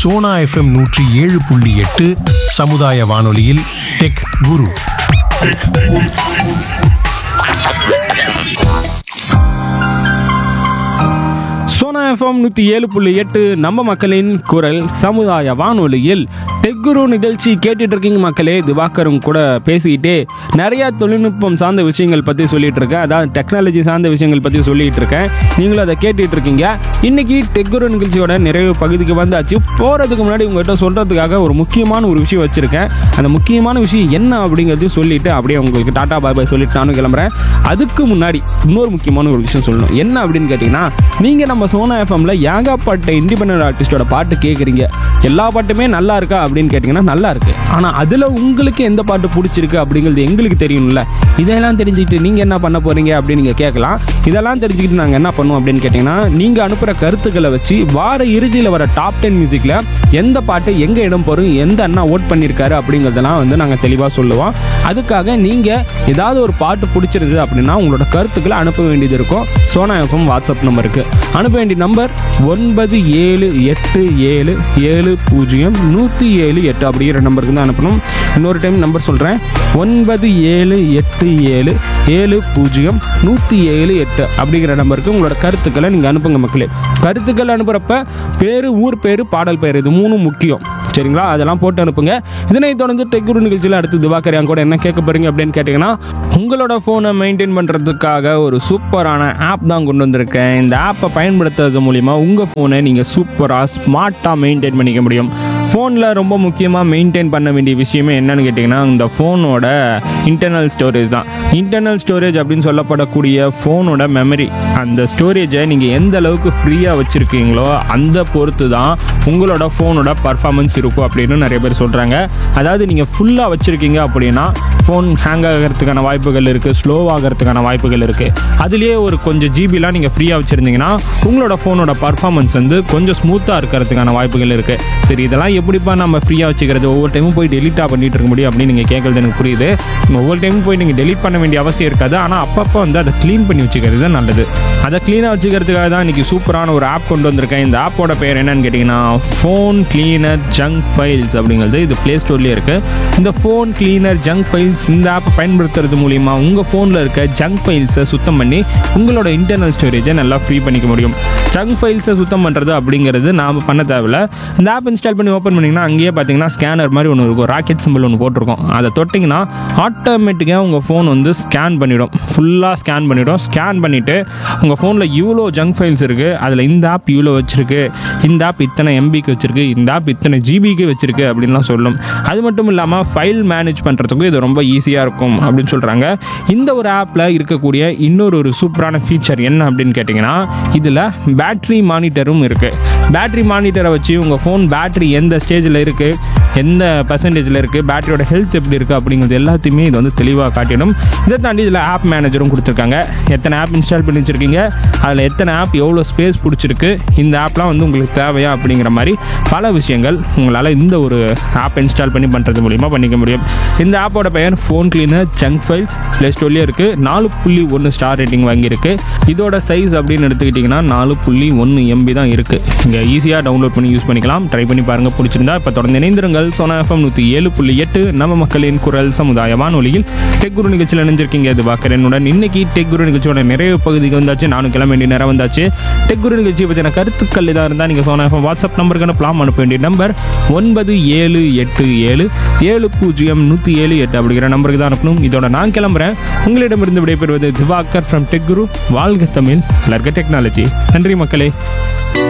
Sona FM நூற்றி ஏழு புள்ளி எட்டு சமுதாய வானொலியில் டெக் குரு சோனா எஃப்எம் நூற்றி ஏழு புள்ளி எட்டு நம்ம மக்களின் குரல் சமுதாய வானொலியில் டெக்குரு நிகழ்ச்சி கேட்டுட்டு இருக்கீங்க மக்களே திவாகரும் கூட பேசிக்கிட்டே நிறைய தொழில்நுட்பம் சார்ந்த விஷயங்கள் பற்றி சொல்லிட்டு இருக்கேன் அதாவது டெக்னாலஜி சார்ந்த விஷயங்கள் பற்றி சொல்லிட்டு இருக்கேன் நீங்களும் அதை கேட்டுட்டு இருக்கீங்க இன்னைக்கு டெக்குரு நிகழ்ச்சியோட நிறைவு பகுதிக்கு வந்தாச்சு போகிறதுக்கு முன்னாடி உங்கள்கிட்ட சொல்கிறதுக்காக ஒரு முக்கியமான ஒரு விஷயம் வச்சுருக்கேன் அந்த முக்கியமான விஷயம் என்ன அப்படிங்கிறது சொல்லிட்டு அப்படியே உங்களுக்கு டாடா பாய் பாய் சொல்லிட்டு நானும் கிளம்புறேன் அதுக்கு முன்னாடி இன்னொரு முக்கியமான ஒரு விஷயம் சொல்லணும் என்ன அப்படின்னு கேட்டிங்கன்னா நீங்கள் நம்ம சோனா எஃப்எம்ல ஏகாப்பட்ட இண்டிபெண்டன்ட் ஆர்டிஸ்டோட பாட்டு கேட்குறீங்க எல்லா பாட்டுமே நல்லா இருக்கா அப்படின்னு கேட்டிங்கன்னா நல்லா இருக்கு ஆனால் அதில் உங்களுக்கு எந்த பாட்டு பிடிச்சிருக்கு அப்படிங்கிறது எங்களுக்கு தெரியணும்ல இதெல்லாம் தெரிஞ்சுக்கிட்டு நீங்கள் என்ன பண்ண போகிறீங்க அப்படின்னு நீங்கள் கேட்கலாம் இதெல்லாம் தெரிஞ்சுக்கிட்டு நாங்கள் என்ன பண்ணுவோம் அப்படின்னு கேட்டிங்கன்னா நீங்கள் அனுப்புகிற கருத்துக்களை வச்சு வார இறுதியில் வர டாப் டென் மியூசிக்கில் எந்த பாட்டு எங்கே இடம் போகிறோம் எந்த அண்ணா ஓட் பண்ணியிருக்காரு அப்படிங்கிறதெல்லாம் வந்து நாங்கள் தெளிவாக சொல்லுவோம் அதுக்காக நீங்கள் ஏதாவது ஒரு பாட்டு பிடிச்சிருக்குது அப்படின்னா உங்களோட கருத்துக்களை அனுப்ப வேண்டியது இருக்கும் சோனா எஃப்எம் வாட்ஸ்அப் நம்பருக்கு அனுப்ப வேண்டிய நம்பர் ஒன்பது ஏழு எட்டு ஏழு ஏழு பூஜ்ஜியம் நூற்றி ஏழு எட்டு அப்படிங்கிற நம்பருக்கு தான் அனுப்பணும் இன்னொரு டைம் நம்பர் சொல்கிறேன் ஒன்பது ஏழு எட்டு ஏழு ஏழு பூஜ்ஜியம் நூற்றி ஏழு எட்டு அப்படிங்கிற நம்பருக்கு உங்களோட கருத்துக்களை நீங்கள் அனுப்புங்க மக்களே கருத்துக்கள் அனுப்புகிறப்ப பேர் ஊர் பேர் பாடல் பேர் இது மூணும் முக்கியம் சரிங்களா அதெல்லாம் போட்டு அனுப்புங்க இதனை தொடர்ந்து டெக்குரு நிகழ்ச்சியில் அடுத்து திவாகர் என் கூட என்ன கேட்க போறீங்க அப்படின்னு கேட்டிங்கன்னா உங்களோட ஃபோனை மெயின்டைன் பண்ணுறதுக்காக ஒரு சூப்பரான ஆப் தான் கொண்டு வந்திருக்கேன் இந்த ஆப்பை பயன்படுத்துறது மூலிமா உங்கள் ஃபோனை நீங்கள் சூப்பராக ஸ்மார்ட்டாக மெயின்டைன் பண்ணிக்க முடியும் ஃபோனில் ரொம்ப முக்கியமாக மெயின்டைன் பண்ண வேண்டிய விஷயமே என்னன்னு கேட்டிங்கன்னா இந்த ஃபோனோட இன்டர்னல் ஸ்டோரேஜ் தான் இன்டர்னல் ஸ்டோரேஜ் அப்படின்னு சொல்லப்படக்கூடிய ஃபோனோட மெமரி அந்த ஸ்டோரேஜை நீங்கள் எந்த அளவுக்கு ஃப்ரீயாக வச்சுருக்கீங்களோ அந்த பொறுத்து தான் உங்களோட ஃபோனோட பர்ஃபார்மன்ஸ் இருக்கும் அப்படின்னு நிறைய பேர் சொல்கிறாங்க அதாவது நீங்கள் ஃபுல்லாக வச்சுருக்கீங்க அப்படின்னா ஃபோன் ஹேங் ஆகிறதுக்கான வாய்ப்புகள் இருக்குது ஸ்லோ ஆகிறதுக்கான வாய்ப்புகள் இருக்குது அதுலேயே ஒரு கொஞ்சம் ஜிபிலாம் நீங்கள் ஃப்ரீயாக வச்சுருந்தீங்கன்னா உங்களோட ஃபோனோட பர்ஃபார்மன்ஸ் வந்து கொஞ்சம் ஸ்மூத்தாக இருக்கிறதுக்கான வாய்ப்புகள் இருக்குது சரி இதெல்லாம் எப்படிப்பா நம்ம ஃப்ரீயாக வச்சுக்கிறது ஒவ்வொரு டைமும் போய் டெலிட்டாக பண்ணிட்டு இருக்க முடியும் அப்படின்னு நீங்கள் கேட்குறது எனக்கு புரியுது ஒவ்வொரு டைமும் போய் நீங்கள் டெலிட் பண்ண வேண்டிய அவசியம் இருக்காது ஆனால் அப்பப்போ வந்து அதை க்ளீன் பண்ணி வச்சுக்கிறது தான் நல்லது அதை க்ளீனாக வச்சுக்கிறதுக்காக தான் இன்றைக்கி சூப்பரான ஒரு ஆப் கொண்டு வந்திருக்கேன் இந்த ஆப்போட பேர் என்னன்னு கேட்டிங்கன்னா ஃபோன் கிளீனர் ஜங்க் ஃபைல்ஸ் அப்படிங்கிறது இது ப்ளே ஸ்டோர்லேயே இருக்குது இந்த ஃபோன் கிளீனர் ஜங்க் ஃபைல்ஸ் இந்த ஆப்பை பயன்படுத்துறது மூலிமா உங்கள் ஃபோனில் இருக்க ஜங்க் ஃபைல்ஸை சுத்தம் பண்ணி உங்களோட இன்டர்னல் ஸ்டோரேஜை நல்லா ஃப்ரீ பண்ணிக்க முடியும் ஜங்க் ஃபைல்ஸை சுத்தம் பண்ணுறது அப்படிங்கிறது நாம் பண்ண தேவையில்ல இந்த ஆப் இன்ஸ்டால் பண்ணி ஓப்பன் பண்ணிங்கன்னா அங்கேயே பார்த்தீங்கன்னா ஸ்கேனர் மாதிரி ஒன்று இருக்கும் ராக்கெட் சிம்பிள் ஒன்று போட்டிருக்கோம் அதை தொட்டிங்கன்னா ஆட்டோமேட்டிக்காக உங்கள் ஃபோன் வந்து ஸ்கேன் பண்ணிவிடும் ஃபுல்லாக ஸ்கேன் பண்ணிவிடும் ஸ்கேன் பண்ணிவிட்டு உங்கள் ஃபோனில் இவ்வளோ ஜங்க் ஃபைல்ஸ் இருக்குது அதில் இந்த ஆப் இவ்வளோ வச்சிருக்கு இந்த ஆப் இத்தனை எம்பிக்கு வச்சிருக்கு இந்த ஆப் இத்தனை ஜிபிக்கு வச்சிருக்கு அப்படின்லாம் சொல்லும் அது மட்டும் இல்லாமல் ஃபைல் மேனேஜ் பண்ணுறதுக்கும் இது ரொம்ப ஈஸியாக இருக்கும் அப்படின்னு சொல்கிறாங்க இந்த ஒரு ஆப்பில் இருக்கக்கூடிய இன்னொரு ஒரு சூப்பரான ஃபீச்சர் என்ன அப்படின்னு கேட்டிங்கன்னா இதில் பேட்ரி மானிட்டரும் இருக்குது பேட்ரி மானிட்டரை வச்சு உங்கள் ஃபோன் பேட்ரி எந்த ஸ்டேஜில் இருக்குது எந்த பர்சன்டேஜில் இருக்குது பேட்டரியோட ஹெல்த் எப்படி இருக்குது அப்படிங்கிறது எல்லாத்தையுமே இது வந்து தெளிவாக காட்டிடும் இதை தாண்டி இதில் ஆப் மேனேஜரும் கொடுத்துருக்காங்க எத்தனை ஆப் இன்ஸ்டால் பண்ணி வச்சுருக்கீங்க அதில் எத்தனை ஆப் எவ்வளோ ஸ்பேஸ் பிடிச்சிருக்கு இந்த ஆப்லாம் வந்து உங்களுக்கு தேவையா அப்படிங்கிற மாதிரி பல விஷயங்கள் உங்களால் இந்த ஒரு ஆப் இன்ஸ்டால் பண்ணி பண்ணுறது மூலிமா பண்ணிக்க முடியும் இந்த ஆப்போட பெயர் phone cleaner junk files play ஸ்டோர்லேயே இருக்குது நாலு புள்ளி ஒன்று ஸ்டார் ரேட்டிங் வாங்கியிருக்கு இதோட சைஸ் அப்படின்னு எடுத்துக்கிட்டிங்கன்னா நாலு புள்ளி ஒன்று எம்பி தான் இருக்குது இங்கே ஈஸியாக டவுன்லோட் பண்ணி யூஸ் பண்ணிக்கலாம் ட்ரை பண்ணி பாருங்கள் பிடிச்சிருந்தா இப்போ தொடர்ந்து இணைந்திருங்கள் சோனா எஃப்எம் நூற்றி ஏழு புள்ளி எட்டு நம்ம மக்களின் குரல் சமுதாய வானொலியில் டெக் குரு நிகழ்ச்சியில் இணைஞ்சிருக்கீங்க இது பாக்கரனுடன் இன்னைக்கு டெக் குரு நிகழ்ச்சியோட நிறைய பகுதிக்கு வந்தாச்சு நானும் கிளம்ப வேண்டிய நேரம் வந்தாச்சு டெக் குரு நிகழ்ச்சியை பற்றின கருத்துக்கள் இதாக இருந்தால் நீங்கள் சோனா எஃப்எம் வாட்ஸ்அப் நம்பருக்கு அனுப்பலாம் அனுப்ப வேண்டிய நம்பர் ஒன்பது ஏழு எட்டு ஏழு ஏழு பூஜ்ஜியம் நூற்றி ஏழு எட்டு அப்படிங்கிற நம்பருக்கு தான் அனுப்பணும் இதோட நான் கிளம்புறேன் உங்களிடமிருந்து விடைபெறுவது திவாகர் ஃப்ரம் டெக் குரு வாழ்க தமிழ் வளர்க டெக்னாலஜி நன்றி மக்களே